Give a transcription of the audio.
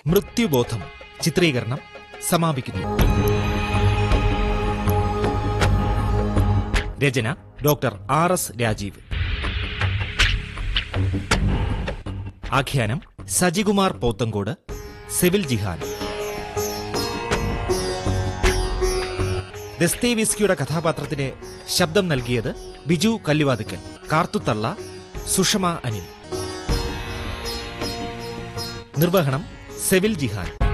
മൃത്യുബോധം ചിത്രീകരണം സമാപിക്കുന്നു രചന ഡോക്ടർ ആർ എസ് രാജീവ് ആഖ്യാനം സജികുമാർ പോത്തങ്കോട് സെവിൽ ജിഹാൻ ദസ്തേവിസ്കിയുടെ കഥാപാത്രത്തിന് ശബ്ദം നൽകിയത് ബിജു കല്ലുവാതുക്കൽ കാർത്തുത്തള്ള സുഷമ അനിൽ നിർവഹണം സെവിൽ ജിഹാൻ